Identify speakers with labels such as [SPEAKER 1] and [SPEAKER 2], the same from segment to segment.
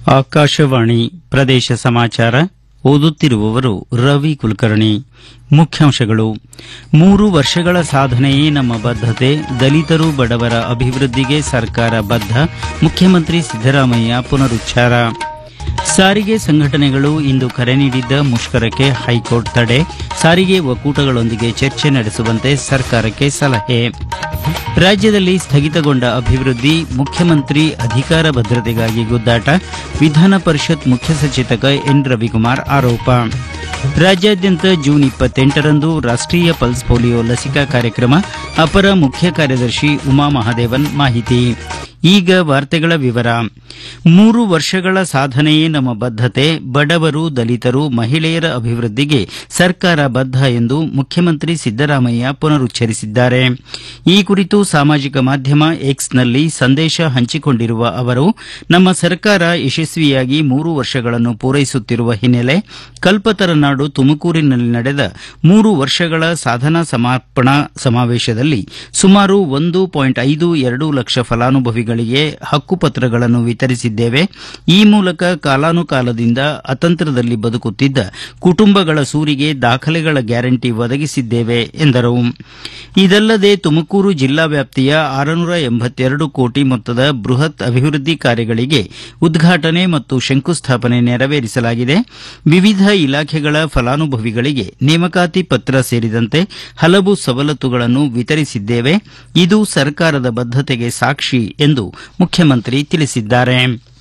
[SPEAKER 1] ಆಕಾಶವಾಣಿ ಪ್ರದೇಶ ಸಮಾಚಾರ ಓದುತ್ತಿರುವವರು ರವಿ ಕುಲಕರ್ಣಿ ಮುಖ್ಯಾಂಶಗಳು ಮೂರು ವರ್ಷಗಳ ಸಾಧನೆಯೇ ನಮ್ಮ ಬದ್ಧತೆ ದಲಿತರು ಬಡವರ ಅಭಿವೃದ್ಧಿಗೆ ಸರ್ಕಾರ ಬದ್ಧ ಮುಖ್ಯಮಂತ್ರಿ ಸಿದ್ದರಾಮಯ್ಯ ಪುನರುಚ್ಚಾರ ಸಾರಿಗೆ ಸಂಘಟನೆಗಳು ಇಂದು ಕರೆ ನೀಡಿದ್ದ ಮುಷ್ಕರಕ್ಕೆ ಹೈಕೋರ್ಟ್ ತಡೆ ಸಾರಿಗೆ ಒಕ್ಕೂಟಗಳೊಂದಿಗೆ ಚರ್ಚೆ ನಡೆಸುವಂತೆ ಸರ್ಕಾರಕ್ಕೆ ಸಲಹೆ ರಾಜ್ಯದಲ್ಲಿ ಸ್ಥಗಿತಗೊಂಡ ಅಭಿವೃದ್ಧಿ ಮುಖ್ಯಮಂತ್ರಿ ಅಧಿಕಾರ ಭದ್ರತೆಗಾಗಿ ಗುದ್ದಾಟ ವಿಧಾನ ಪರಿಷತ್ ಮುಖ್ಯ ಸಚೇತಕ ಎನ್ ರವಿಕುಮಾರ್ ಆರೋಪ ರಾಜ್ಯಾದ್ಯಂತ ಜೂನ್ ಇಪ್ಪತ್ತೆಂಟರಂದು ರಾಷ್ಟೀಯ ಪಲ್ಸ್ ಪೋಲಿಯೋ ಲಸಿಕಾ ಕಾರ್ಯಕ್ರಮ ಅಪರ ಮುಖ್ಯ ಕಾರ್ಯದರ್ಶಿ ಉಮಾ ಮಹಾದೇವನ್ ಮಾಹಿತಿ ಈಗ ವಾರ್ತೆಗಳ ವಿವರ ಮೂರು ವರ್ಷಗಳ ಸಾಧನೆಯೇ ನಮ್ಮ ಬದ್ಧತೆ ಬಡವರು ದಲಿತರು ಮಹಿಳೆಯರ ಅಭಿವೃದ್ಧಿಗೆ ಸರ್ಕಾರ ಬದ್ಧ ಎಂದು ಮುಖ್ಯಮಂತ್ರಿ ಸಿದ್ದರಾಮಯ್ಯ ಪುನರುಚ್ಚರಿಸಿದ್ದಾರೆ ಈ ಕುರಿತು ಸಾಮಾಜಿಕ ಮಾಧ್ಯಮ ಎಕ್ಸ್ನಲ್ಲಿ ಸಂದೇಶ ಹಂಚಿಕೊಂಡಿರುವ ಅವರು ನಮ್ಮ ಸರ್ಕಾರ ಯಶಸ್ವಿಯಾಗಿ ಮೂರು ವರ್ಷಗಳನ್ನು ಪೂರೈಸುತ್ತಿರುವ ಹಿನ್ನೆಲೆ ಕಲ್ಪತರನಾಡು ತುಮಕೂರಿನಲ್ಲಿ ನಡೆದ ಮೂರು ವರ್ಷಗಳ ಸಾಧನಾ ಸಮರ್ಪಣಾ ಸಮಾವೇಶದಲ್ಲಿ ಸುಮಾರು ಒಂದು ಪಾಯಿಂಟ್ ಐದು ಎರಡು ಲಕ್ಷ ಫಲಾನುಭವಿಗಳಿಗೆ ಹಕ್ಕುಪತ್ರಗಳನ್ನು ವಿತರಿಸಿದ್ದೇವೆ ಈ ಮೂಲಕ ಕಾಲಾನುಕಾಲದಿಂದ ಅತಂತ್ರದಲ್ಲಿ ಬದುಕುತ್ತಿದ್ದ ಕುಟುಂಬಗಳ ಸೂರಿಗೆ ದಾಖಲೆಗಳ ಗ್ಯಾರಂಟಿ ಒದಗಿಸಿದ್ದೇವೆ ಎಂದರು ಇದಲ್ಲದೆ ತುಮಕೂರು ಜಿಲ್ಲಾ ವ್ಯಾಪ್ತಿಯ ಆರುನೂರ ಎಂಬತ್ತೆರಡು ಕೋಟಿ ಮೊತ್ತದ ಬೃಹತ್ ಅಭಿವೃದ್ಧಿ ಕಾರ್ಯಗಳಿಗೆ ಉದ್ಘಾಟನೆ ಮತ್ತು ಶಂಕುಸ್ಥಾಪನೆ ನೆರವೇರಿಸಲಾಗಿದೆ ವಿವಿಧ ಇಲಾಖೆಗಳ ಫಲಾನುಭವಿಗಳಿಗೆ ನೇಮಕಾತಿ ಪತ್ರ ಸೇರಿದಂತೆ ಹಲವು ಸವಲತ್ತುಗಳನ್ನು ವಿತರಿಸಿದ್ದೇವೆ ಇದು ಸರ್ಕಾರದ ಬದ್ಧತೆಗೆ ಸಾಕ್ಷಿ ಎಂದು ಮುಖ್ಯಮಂತ್ರಿ ತಿಳಿಸಿದ್ದಾರೆ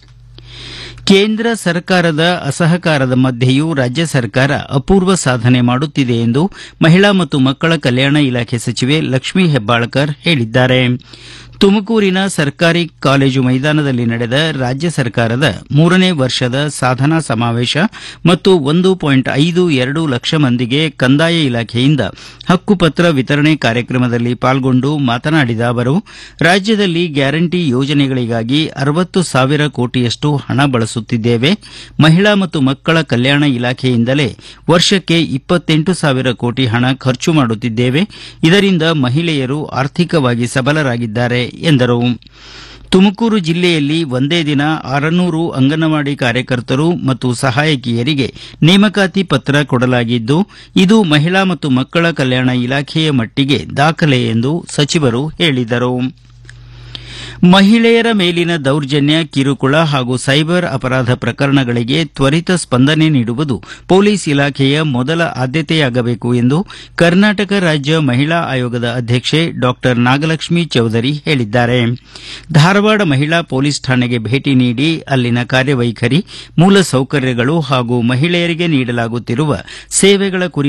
[SPEAKER 1] ಕೇಂದ್ರ ಸರ್ಕಾರದ ಅಸಹಕಾರದ ಮಧ್ಯೆಯೂ ರಾಜ್ಯ ಸರ್ಕಾರ ಅಪೂರ್ವ ಸಾಧನೆ ಮಾಡುತ್ತಿದೆ ಎಂದು ಮಹಿಳಾ ಮತ್ತು ಮಕ್ಕಳ ಕಲ್ಯಾಣ ಇಲಾಖೆ ಸಚಿವೆ ಲಕ್ಷ್ಮೀ ಹೆಬ್ಬಾಳ್ಕರ್ ಹೇಳಿದ್ದಾರೆ ತುಮಕೂರಿನ ಸರ್ಕಾರಿ ಕಾಲೇಜು ಮೈದಾನದಲ್ಲಿ ನಡೆದ ರಾಜ್ಯ ಸರ್ಕಾರದ ಮೂರನೇ ವರ್ಷದ ಸಾಧನಾ ಸಮಾವೇಶ ಮತ್ತು ಒಂದು ಪಾಯಿಂಟ್ ಐದು ಎರಡು ಲಕ್ಷ ಮಂದಿಗೆ ಕಂದಾಯ ಇಲಾಖೆಯಿಂದ ಹಕ್ಕುಪತ್ರ ವಿತರಣೆ ಕಾರ್ಯಕ್ರಮದಲ್ಲಿ ಪಾಲ್ಗೊಂಡು ಮಾತನಾಡಿದ ಅವರು ರಾಜ್ಯದಲ್ಲಿ ಗ್ಯಾರಂಟಿ ಯೋಜನೆಗಳಿಗಾಗಿ ಅರವತ್ತು ಸಾವಿರ ಕೋಟಿಯಷ್ಟು ಹಣ ಬಳಸುತ್ತಿದ್ದೇವೆ ಮಹಿಳಾ ಮತ್ತು ಮಕ್ಕಳ ಕಲ್ಯಾಣ ಇಲಾಖೆಯಿಂದಲೇ ವರ್ಷಕ್ಕೆ ಇಪ್ಪತ್ತೆಂಟು ಸಾವಿರ ಕೋಟಿ ಹಣ ಖರ್ಚು ಮಾಡುತ್ತಿದ್ದೇವೆ ಇದರಿಂದ ಮಹಿಳೆಯರು ಆರ್ಥಿಕವಾಗಿ ಸಬಲರಾಗಿದ್ದಾರೆ ಎಂದರು ತುಮಕೂರು ಜಿಲ್ಲೆಯಲ್ಲಿ ಒಂದೇ ದಿನ ಆರನೂರು ಅಂಗನವಾಡಿ ಕಾರ್ಯಕರ್ತರು ಮತ್ತು ಸಹಾಯಕಿಯರಿಗೆ ನೇಮಕಾತಿ ಪತ್ರ ಕೊಡಲಾಗಿದ್ದು ಇದು ಮಹಿಳಾ ಮತ್ತು ಮಕ್ಕಳ ಕಲ್ಯಾಣ ಇಲಾಖೆಯ ಮಟ್ಟಿಗೆ ದಾಖಲೆ ಎಂದು ಸಚಿವರು ಹೇಳಿದರು ಮಹಿಳೆಯರ ಮೇಲಿನ ದೌರ್ಜನ್ಯ ಕಿರುಕುಳ ಹಾಗೂ ಸೈಬರ್ ಅಪರಾಧ ಪ್ರಕರಣಗಳಿಗೆ ತ್ವರಿತ ಸ್ಪಂದನೆ ನೀಡುವುದು ಪೊಲೀಸ್ ಇಲಾಖೆಯ ಮೊದಲ ಆದ್ಯತೆಯಾಗಬೇಕು ಎಂದು ಕರ್ನಾಟಕ ರಾಜ್ಯ ಮಹಿಳಾ ಆಯೋಗದ ಅಧ್ಯಕ್ಷೆ ಡಾ ನಾಗಲಕ್ಷ್ಮಿ ಚೌಧರಿ ಹೇಳಿದ್ದಾರೆ ಧಾರವಾಡ ಮಹಿಳಾ ಪೊಲೀಸ್ ಠಾಣೆಗೆ ಭೇಟಿ ನೀಡಿ ಅಲ್ಲಿನ ಕಾರ್ಯವೈಖರಿ ಮೂಲ ಸೌಕರ್ಯಗಳು ಹಾಗೂ ಮಹಿಳೆಯರಿಗೆ ನೀಡಲಾಗುತ್ತಿರುವ ಸೇವೆಗಳ ಕುರಿತು